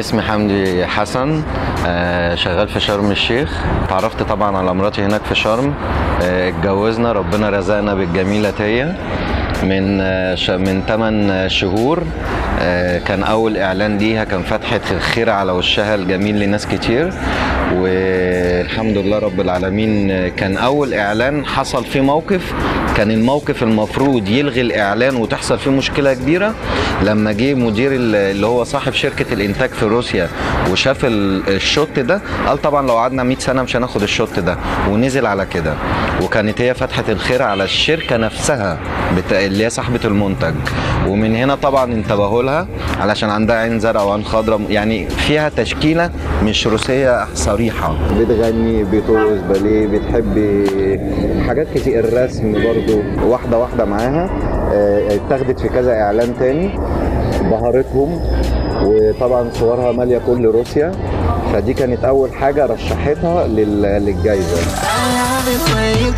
اسمي حمدي حسن آه، شغال في شرم الشيخ تعرفت طبعا على مراتي هناك في شرم آه، اتجوزنا ربنا رزقنا بالجميلة تيا من آه، ش- من 8 شهور آه، كان اول اعلان ليها كان فتحة الخير على وشها الجميل لناس كتير والحمد لله رب العالمين آه، كان اول اعلان حصل فيه موقف كان الموقف المفروض يلغي الاعلان وتحصل فيه مشكله كبيره لما جه مدير ال- اللي هو صاحب شركه الانتاج في روسيا وشاف ال- الشوت ده قال طبعا لو قعدنا 100 سنه مش هناخد الشوت ده ونزل على كده وكانت هي فتحه الخير على الشركه نفسها بتا... اللي هي صاحبه المنتج ومن هنا طبعا انتبهوا لها علشان عندها عين زرقاء وعين خضراء يعني فيها تشكيله مش روسيه صريحه بتغني بترقص باليه بتحب حاجات كتير الرسم برضو واحده واحده معاها آه، اتاخدت في كذا اعلان تاني بهرتهم وطبعا صورها ماليه كل روسيا فدي كانت اول حاجه رشحتها لل- للجائزه I love it when you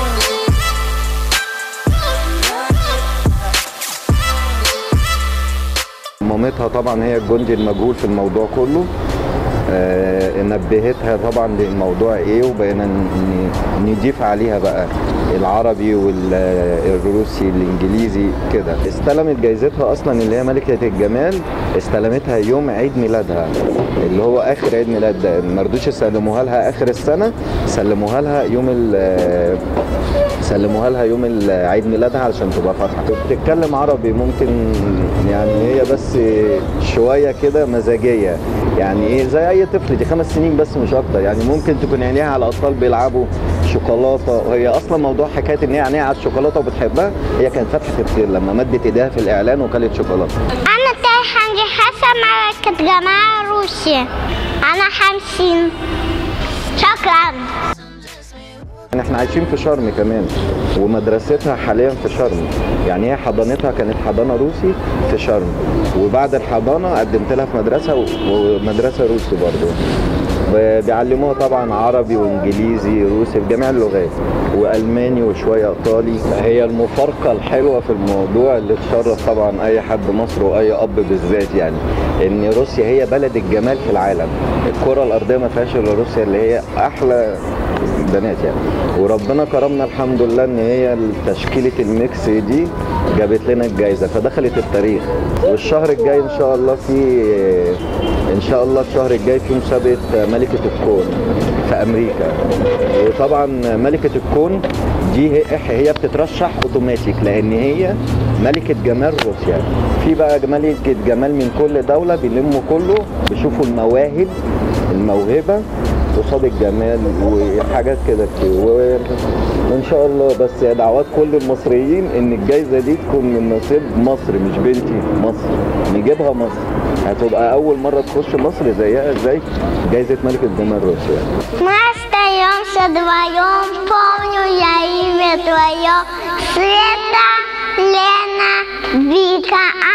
مامتها طبعا هي الجندي المجهول في الموضوع كله آه نبهتها طبعا للموضوع ايه وبقينا ن- نضيف عليها بقى العربي والروسي الانجليزي كده استلمت جايزتها اصلا اللي هي ملكه الجمال استلمتها يوم عيد ميلادها اللي هو اخر عيد ميلاد ده ما رضوش يسلموها لها اخر السنه سلموها لها يوم ال- سلموها لها يوم ال- عيد ميلادها علشان تبقى فرحه بتتكلم عربي ممكن يعني هي بس شويه كده مزاجيه يعني ايه زي اي طفل دي خمس سنين بس مش اكتر يعني ممكن تكون عينيها على اطفال بيلعبوا شوكولاته وهي اصلا موضوع حكايه ان هي عينيها على الشوكولاته وبتحبها هي كانت فتحه الخير لما مدت ايديها في الاعلان وكلت شوكولاته أنا تاي حمدي حسن ملكة جمال روسيا أنا خمسين شكرا يعني احنا عايشين في شرم كمان ومدرستها حاليا في شرم يعني هي حضانتها كانت حضانه روسي في شرم وبعد الحضانه قدمت لها في مدرسه و- ومدرسه روسي برضو ب- بيعلموها طبعا عربي وانجليزي روسي في جميع اللغات والماني وشويه ايطالي هي المفارقه الحلوه في الموضوع اللي تشرف طبعا اي حد مصر واي اب بالذات يعني ان روسيا هي بلد الجمال في العالم الكره الارضيه ما فيهاش الا روسيا اللي هي احلى بنات يعني وربنا كرمنا الحمد لله ان هي تشكيله الميكس دي جابت لنا الجائزه فدخلت التاريخ والشهر الجاي ان شاء الله في ان شاء الله الشهر الجاي في مسابقه ملكه الكون في امريكا وطبعا ملكه الكون دي هي هي بتترشح اوتوماتيك لان هي ملكه جمال روسيا في بقى ملكه جمال من كل دوله بيلموا كله بيشوفوا المواهب الموهبه قصاد الجمال وحاجات كده كتير و- وان شاء الله بس دعوات كل المصريين ان الجايزه دي تكون من نصيب مصر مش بنتي مصر نجيبها مصر هتبقى اول مره تخش مصر زيها زي جايزه ملكه جمال روسيا Мы остаемся вдвоем, помню я имя твое Света, Лена, Вика,